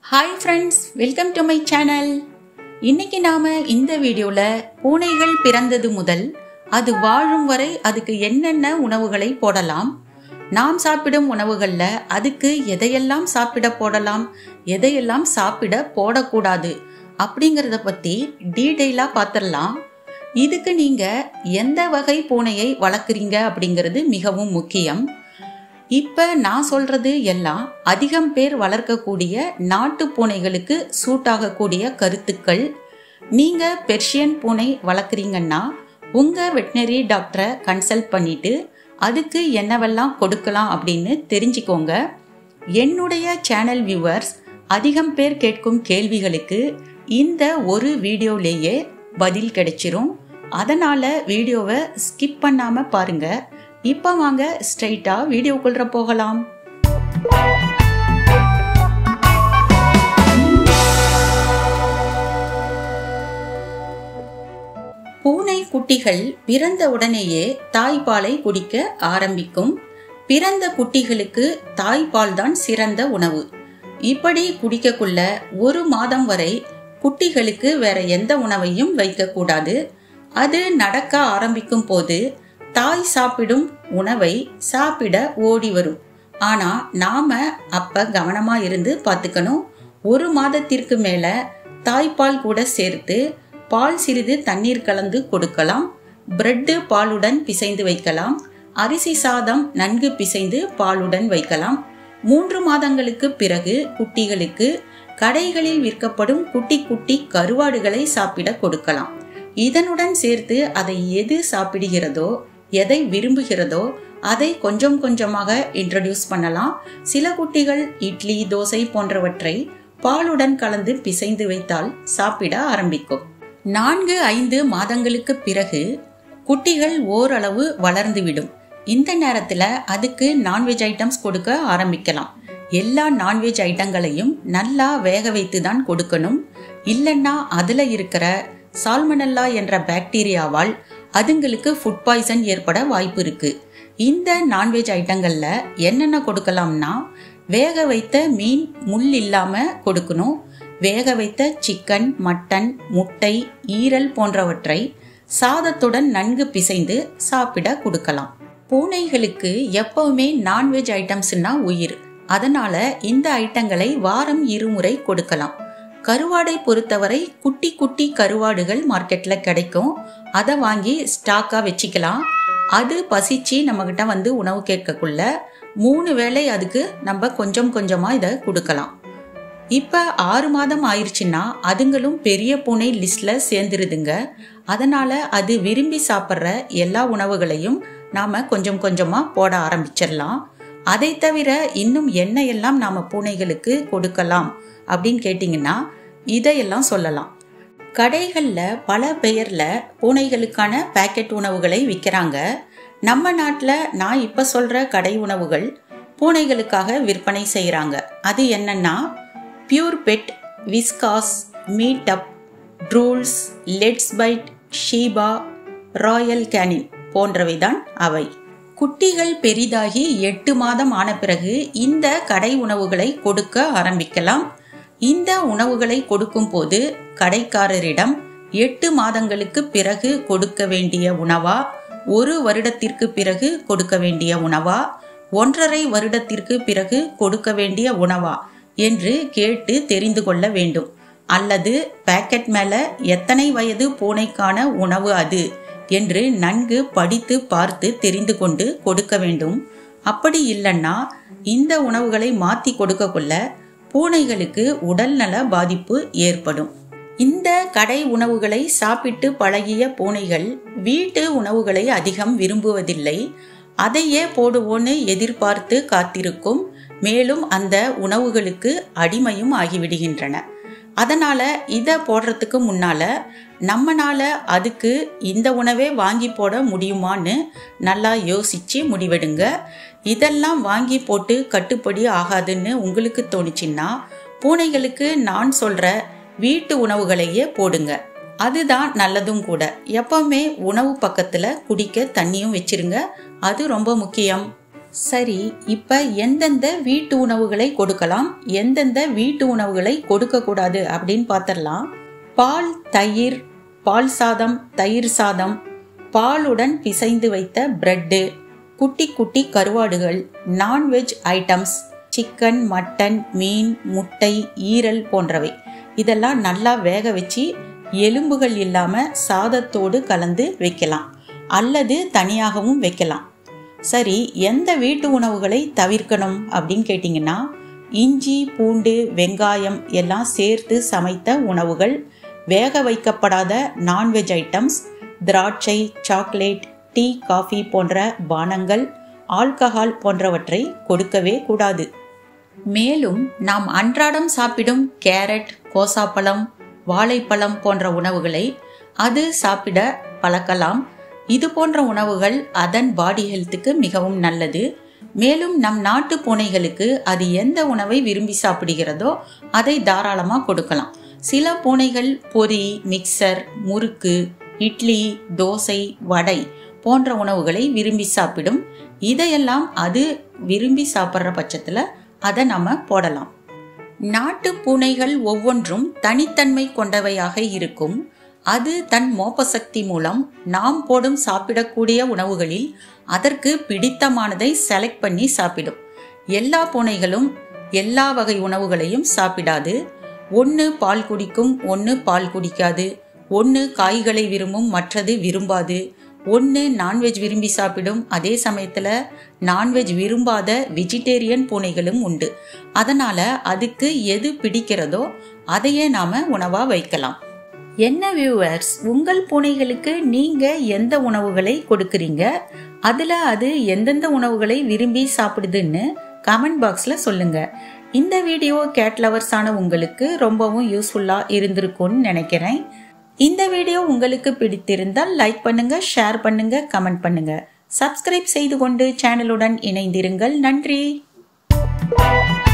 hi friends welcome to my channel இன்னைக்கு நாம இந்த வீடியோல பூனைகள் பிறந்தது முதல் அது வாழும் வரை அதுக்கு என்னென்ன உணவுகளை போடலாம் நாம் சாப்பிடும் உணவுகள்ல அதுக்கு எதையெல்லாம் சாப்பிட போடலாம் எதையெல்லாம் சாப்பிட போடக்கூடாது அப்படிங்கிறத பத்தி டீட்டெயிலா பார்த்துடலாம் இதுக்கு நீங்க எந்த வகை பூனையை வளர்க்குறீங்க அப்படிங்கிறது மிகவும் முக்கியம் இப்ப நான் சொல்றது எல்லாம் அதிகம் பேர் வளர்க்கக்கூடிய நாட்டு பூனைகளுக்கு சூட் ஆகக்கூடிய கருத்துக்கள் நீங்க பெர்ஷியன் பூனை வளர்க்குறீங்கன்னா உங்க வெட்டினரி டாக்டரை கன்சல்ட் பண்ணிட்டு அதுக்கு என்னவெல்லாம் கொடுக்கலாம் அப்படின்னு தெரிஞ்சுக்கோங்க என்னுடைய சேனல் வியூவர்ஸ் அதிகம் பேர் கேட்கும் கேள்விகளுக்கு இந்த ஒரு வீடியோலேயே பதில் கிடைச்சிரும் அதனால வீடியோவை ஸ்கிப் பண்ணாம பாருங்க இப்போ வாங்க ஸ்ட்ரைட்டா வீடியோக்குள்ள போகலாம் பூனை குட்டிகள் பிறந்த உடனேயே தாய்ப்பாலை குடிக்க ஆரம்பிக்கும் பிறந்த குட்டிகளுக்கு தாய்ப்பால் தான் சிறந்த உணவு இப்படி குடிக்கக்குள்ள ஒரு மாதம் வரை குட்டிகளுக்கு வேற எந்த உணவையும் வைக்கக்கூடாது அது நடக்க ஆரம்பிக்கும் போது தாய் சாப்பிடும் உணவை சாப்பிட ஓடி வரும் ஆனா நாம அப்ப கவனமா இருந்து பார்த்துக்கணும் ஒரு மாதத்திற்கு மேல தாய்ப்பால் கூட சேர்த்து பால் சிறிது தண்ணீர் கலந்து கொடுக்கலாம் பிரெட்டு பாலுடன் பிசைந்து வைக்கலாம் அரிசி சாதம் நன்கு பிசைந்து பாலுடன் வைக்கலாம் மூன்று மாதங்களுக்கு பிறகு குட்டிகளுக்கு கடைகளில் விற்கப்படும் குட்டி குட்டி கருவாடுகளை சாப்பிட கொடுக்கலாம் இதனுடன் சேர்த்து அதை எது சாப்பிடுகிறதோ எதை விரும்புகிறதோ அதை கொஞ்சம் கொஞ்சமாக இன்ட்ரடியூஸ் பண்ணலாம் சில குட்டிகள் இட்லி தோசை போன்றவற்றை பாலுடன் கலந்து பிசைந்து வைத்தால் சாப்பிட ஆரம்பிக்கும் நான்கு ஐந்து மாதங்களுக்கு பிறகு குட்டிகள் ஓரளவு வளர்ந்துவிடும் இந்த நேரத்துல அதுக்கு நான்வெஜ் ஐட்டம்ஸ் கொடுக்க ஆரம்பிக்கலாம் எல்லா நான்வெஜ் ஐட்டங்களையும் நல்லா வேக வைத்து தான் கொடுக்கணும் இல்லைன்னா அதுல இருக்கிற சால்மனல்லா என்ற பாக்டீரியாவால் அதுங்களுக்கு ஃபுட் பாய்சன் ஏற்பட வாய்ப்பு இருக்கு இந்த நான்வெஜ் ஐட்டங்கள்ல என்னென்ன கொடுக்கலாம்னா வேக வைத்த மீன் முள் இல்லாம கொடுக்கணும் வேக வைத்த சிக்கன் மட்டன் முட்டை ஈரல் போன்றவற்றை சாதத்துடன் நன்கு பிசைந்து சாப்பிட கொடுக்கலாம் பூனைகளுக்கு எப்பவுமே நான்வெஜ் ஐட்டம்ஸ்னா உயிர் அதனால இந்த ஐட்டங்களை வாரம் இருமுறை கொடுக்கலாம் கருவாடை பொறுத்தவரை குட்டி குட்டி கருவாடுகள் மார்க்கெட்ல கிடைக்கும் அதை வாங்கி ஸ்டாக்கா வச்சுக்கலாம் அது பசிச்சு நம்மகிட்ட வந்து உணவு கேட்கக்குள்ள மூணு வேளை அதுக்கு நம்ம கொஞ்சம் கொஞ்சமா இதை கொடுக்கலாம் இப்ப ஆறு மாதம் ஆயிடுச்சுன்னா அதுங்களும் பெரிய பூனை லிஸ்ட்ல சேர்ந்துருதுங்க அதனால அது விரும்பி சாப்பிட்ற எல்லா உணவுகளையும் நாம கொஞ்சம் கொஞ்சமா போட ஆரம்பிச்சிடலாம் அதை தவிர இன்னும் என்ன எல்லாம் நாம பூனைகளுக்கு கொடுக்கலாம் அப்படின்னு கேட்டிங்கன்னா இதையெல்லாம் சொல்லலாம் கடைகளில் பல பெயரில் பூனைகளுக்கான பேக்கெட் உணவுகளை விற்கிறாங்க நம்ம நாட்டில் நான் இப்போ சொல்கிற கடை உணவுகள் பூனைகளுக்காக விற்பனை செய்கிறாங்க அது என்னன்னா Purepet Whiskas Meat Up Drools Let's Bite Sheba Royal Canin போன்றவை தான் அவை குட்டிகள் பெரிதாகி எட்டு மாதம் ஆன பிறகு இந்த கடை உணவுகளை கொடுக்க ஆரம்பிக்கலாம் இந்த உணவுகளை கொடுக்கும் போது கடைக்காரரிடம் எட்டு மாதங்களுக்கு பிறகு கொடுக்க வேண்டிய உணவா ஒரு வருடத்திற்கு பிறகு கொடுக்க வேண்டிய உணவா ஒன்றரை வருடத்திற்கு பிறகு கொடுக்க வேண்டிய உணவா என்று கேட்டு தெரிந்து கொள்ள வேண்டும் அல்லது பேக்கெட் மேல எத்தனை வயது பூனைக்கான உணவு அது என்று நன்கு படித்து பார்த்து தெரிந்து கொண்டு கொடுக்க வேண்டும் அப்படி இல்லைன்னா இந்த உணவுகளை மாத்தி கொடுக்கக்குள்ள பூனைகளுக்கு உடல்நல பாதிப்பு ஏற்படும் இந்த கடை உணவுகளை சாப்பிட்டு பழகிய பூனைகள் வீட்டு உணவுகளை அதிகம் விரும்புவதில்லை அதையே போடுவோன்னு எதிர்பார்த்து காத்திருக்கும் மேலும் அந்த உணவுகளுக்கு அடிமையும் ஆகிவிடுகின்றன அதனால இதை போடுறதுக்கு முன்னால நம்மனால அதுக்கு இந்த உணவே வாங்கி போட முடியுமான்னு நல்லா யோசிச்சு முடிவெடுங்க இதெல்லாம் வாங்கி போட்டு கட்டுப்படி ஆகாதுன்னு உங்களுக்கு தோணுச்சுன்னா பூனைகளுக்கு நான் சொல்ற வீட்டு உணவுகளையே போடுங்க அதுதான் நல்லதும் கூட எப்பவுமே உணவு பக்கத்துல குடிக்க தண்ணியும் வச்சிருங்க அது ரொம்ப முக்கியம் சரி இப்ப எந்தெந்த வீட்டு உணவுகளை கொடுக்கலாம் எந்தெந்த வீட்டு உணவுகளை கொடுக்க கூடாது அப்படின்னு பார்த்தரலாம் பால் தயிர் பால் சாதம் தயிர் சாதம் பாலுடன் பிசைந்து வைத்த பிரெட்டு குட்டி குட்டி கருவாடுகள் நான்வெஜ் ஐட்டம்ஸ் சிக்கன் மட்டன் மீன் முட்டை ஈரல் போன்றவை இதெல்லாம் நல்லா வேக வச்சு எலும்புகள் இல்லாம சாதத்தோடு கலந்து வைக்கலாம் அல்லது தனியாகவும் வைக்கலாம் சரி எந்த வீட்டு உணவுகளை தவிர்க்கணும் அப்படின்னு கேட்டிங்கன்னா இஞ்சி பூண்டு வெங்காயம் எல்லாம் சேர்த்து சமைத்த உணவுகள் வேக வைக்கப்படாத நான்வெஜ் ஐட்டம்ஸ் திராட்சை சாக்லேட் டீ காஃபி போன்ற பானங்கள் ஆல்கஹால் போன்றவற்றை கொடுக்கவே கூடாது மேலும் நாம் அன்றாடம் சாப்பிடும் கேரட் கோசாப்பழம் வாழைப்பழம் போன்ற உணவுகளை அது சாப்பிட பழக்கலாம் இது போன்ற உணவுகள் அதன் பாடி ஹெல்த்துக்கு மிகவும் நல்லது மேலும் நம் நாட்டு பூனைகளுக்கு அது எந்த உணவை விரும்பி சாப்பிடுகிறதோ அதை தாராளமாக கொடுக்கலாம் சில பூனைகள் பொரி மிக்சர் முறுக்கு இட்லி தோசை வடை போன்ற உணவுகளை விரும்பி சாப்பிடும் இதையெல்லாம் அது விரும்பி சாப்பிட்ற பட்சத்தில் அதை நம்ம போடலாம் நாட்டு பூனைகள் ஒவ்வொன்றும் தனித்தன்மை கொண்டவையாக இருக்கும் அது தன் மோப்பசக்தி மூலம் நாம் போடும் சாப்பிடக்கூடிய உணவுகளில் அதற்கு பிடித்தமானதை செலக்ட் பண்ணி சாப்பிடும் எல்லா பூனைகளும் எல்லா வகை உணவுகளையும் சாப்பிடாது ஒன்று பால் குடிக்கும் ஒன்று பால் குடிக்காது ஒன்று காய்களை விரும்பும் மற்றது விரும்பாது ஒன்று நான்வெஜ் விரும்பி சாப்பிடும் அதே சமயத்தில் நான்வெஜ் விரும்பாத வெஜிடேரியன் பூனைகளும் உண்டு அதனால் அதுக்கு எது பிடிக்கிறதோ அதையே நாம் உணவாக வைக்கலாம் என்ன வியூவர்ஸ் உங்கள் பூனைகளுக்கு நீங்கள் எந்த உணவுகளை கொடுக்குறீங்க அதில் அது எந்தெந்த உணவுகளை விரும்பி சாப்பிடுதுன்னு கமெண்ட் பாக்ஸில் சொல்லுங்கள் இந்த வீடியோ கேட் லவர்ஸான உங்களுக்கு ரொம்பவும் யூஸ்ஃபுல்லாக இருந்திருக்கும்னு நினைக்கிறேன் இந்த வீடியோ உங்களுக்கு பிடித்திருந்தால் லைக் பண்ணுங்க ஷேர் பண்ணுங்க கமெண்ட் பண்ணுங்க சப்ஸ்கிரைப் செய்து கொண்டு சேனலுடன் இணைந்திருங்கள் நன்றி